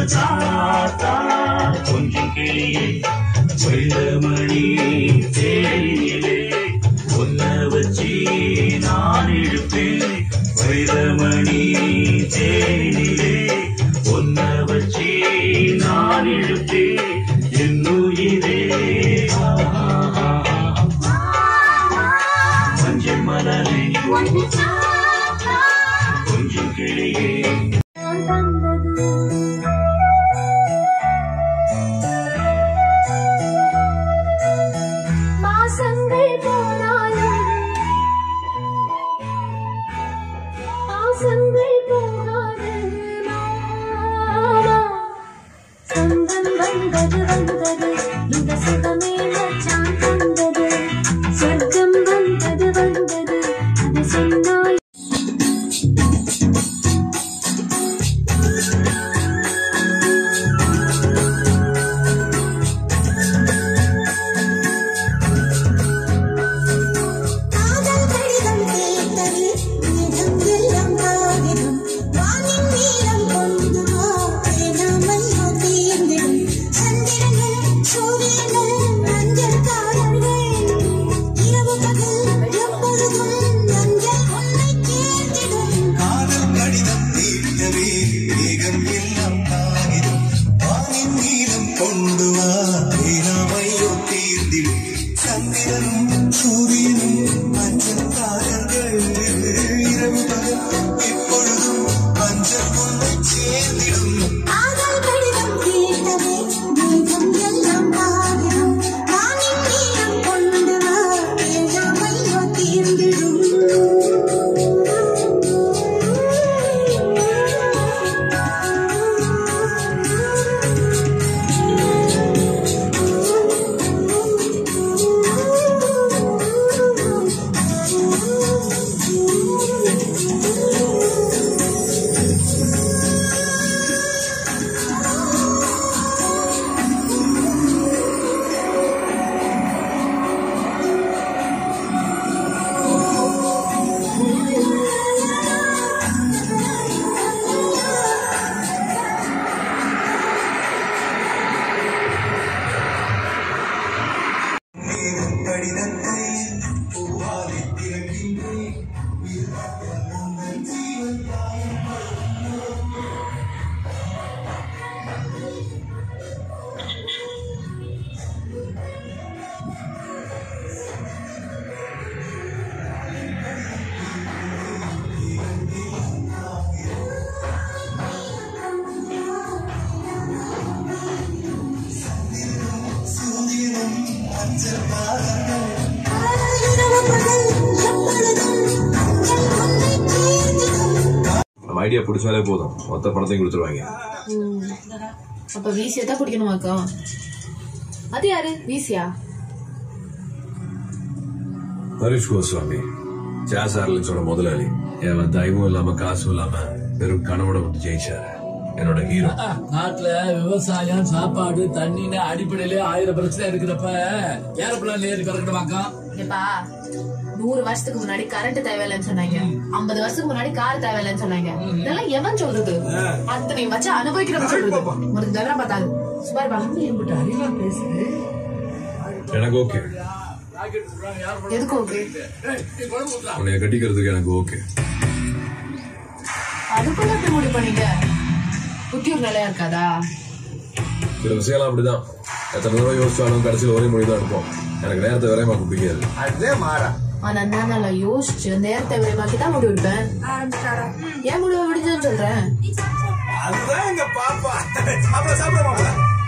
வந்து தாத்தா கொஞ்சம் கிளியே வெள்ளமணி தேனிலே ஒன்ன வச்சு நான் இழுப்பேன் வைரமணி தேனிலே ஒன்ன வச்சு நான் இழுப்பேன் என்னுயிரே மஞ்சள் மலரே கொஞ்சம் கிளியே மாசங்கள் போனாலும் மாசங்கள் போகாது மாமா சொந்தம் வந்தது வந்தது இந்த சுகமே மச்சான் தந்தது சொர்க்கம் வந்தது வந்தது அது சொன்னால் காதல் கடிதம் கேட்டது மேகம் எல்லாம் காகிதம் வானின் நீளம் கொண்டு வா வேணாமல் தீர்ந்திடும் சந்திரனும் சூரியனும் மஞ்சள் காதல்கள் இரவு பகல் எப்பொழுதும் மஞ்சள் உன்னை சேர்த்திடும் காதல் கடிதம் தீர்த்தவே வேகம் எல்லாம் காகிதம் வானின் நீளம் கொண்டு வா வீணாமையோ தீர்ந்திடும் சந்திரனும் சூரியனும் மஞ்சள் தாரர்கள் இரவு பகல் எப்பொழுதும் மஞ்சள் உன்னை சேர்ந்திடும் காதல் கடிதம் கேட்டது மேகம் எல்லாம் காகிதம் வானின் நீளம் கொண்டு வா வேணாமையோ தீர்ந்திடும் கடிதத்தை பூவாலை திறக்கின்றேன் உங்கள் ஜீவன் சூரியனும் மஞ்சள் தாரர்கள் இரவு பகல் எப்பொழுதும் மஞ்சள் உன்னை சேர்த்திடும் நம்ம ஐடியா பிடிச்சாலே போதும் மொத்த பணத்தையும் கொடுத்துருவாங்க அப்ப வீசியா தான் குடிக்கணுமாக்கா அது யாரு வீசியா ஹரிஷ் கோஸ்வாமி ஜாஸ் ஆர்லின்ஸோட முதலாளி அவன் தயவும் இல்லாம காசும் இல்லாம வெறும் கனவோட வந்து ஜெயிச்சாரு என்னோட ஹீரோ நாட்டுல விவசாயம் சாப்பாடு தண்ணின்னு அடிப்படையிலே ஆயிரம் பிரச்சனை இருக்கிறப்ப ஏரோப்ளான்ல ஏறி பறக்கணுமாக்கா ஏப்பா நூறு வருஷத்துக்கு முன்னாடி கரண்ட் தேவையில்லைன்னு சொன்னாங்க ஐம்பது வருஷத்துக்கு முன்னாடி கார் தேவையில்லைன்னு சொன்னாங்க இதெல்லாம் எவன் சொல்றது அத்தனை வச்சு அனுபவிக்கிறவன் சொல்றது உனக்கு விவரம் பார்த்தாங்க சுபார் பாருங்க அறிவா பேசுது எனக்கு ஓகே எதுக்கு ஓகே உன்னைய கட்டிக்கிறதுக்கு எனக்கு ஓகே அதுக்குள்ள எப்படி முடிவு பண்ணீங்க புத்தி ஒரு நிலையா இருக்காதா சில விஷயம்லாம் அப்படிதான் எத்தனை தடவை யோசிச்சாலும் கடைசியில் ஒரே மொழி தான் எடுப்போம் எனக்கு நேரத்தை விரைமாக்க பிடிக்காது அதே மாறா ஆனா நான் நல்லா யோசிச்சு நேரத்தை விரைவாக்கி தான் முடிவு எடுப்பேன் ஏன் முடிவு விடுஞ்சதுன்னு சொல்றேன் அதுதான் எங்க பாப்பா சாப்பிட சாப்பிட மாப்பிள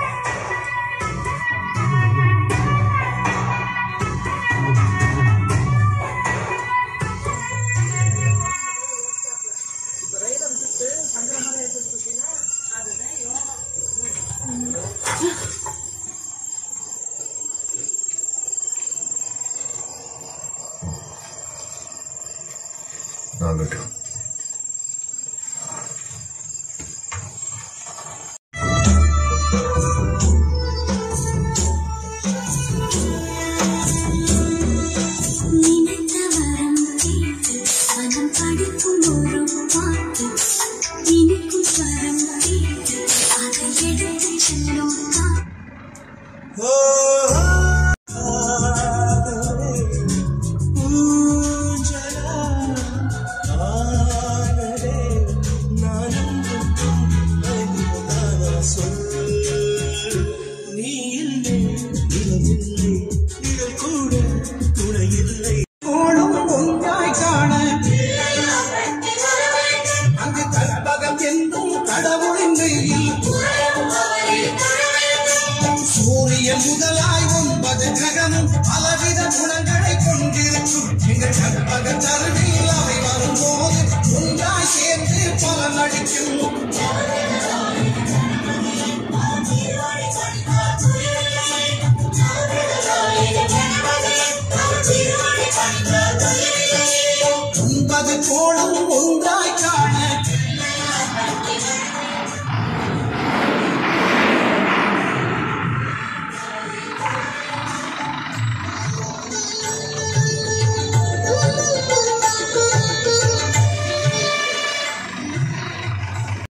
ஆகட்டும் நினைத்த வரம் கேட்டு மனம் படிக்கும் ஒரு பாட்டு இனிக்கும் ஸ்வரம் கேட்டு அதை அங்கு கற்பகம் என்னும் கடவுளின் வெயில் சூரியன் முதலாய் ஒன்பது கிரகமும் பலவித குணங்களை கொண்டிருக்கும் எங்கள் கற்பக தருவில் அவை வரும்போது ஒன்றாய் சேர்ந்து பலனளிக்கும்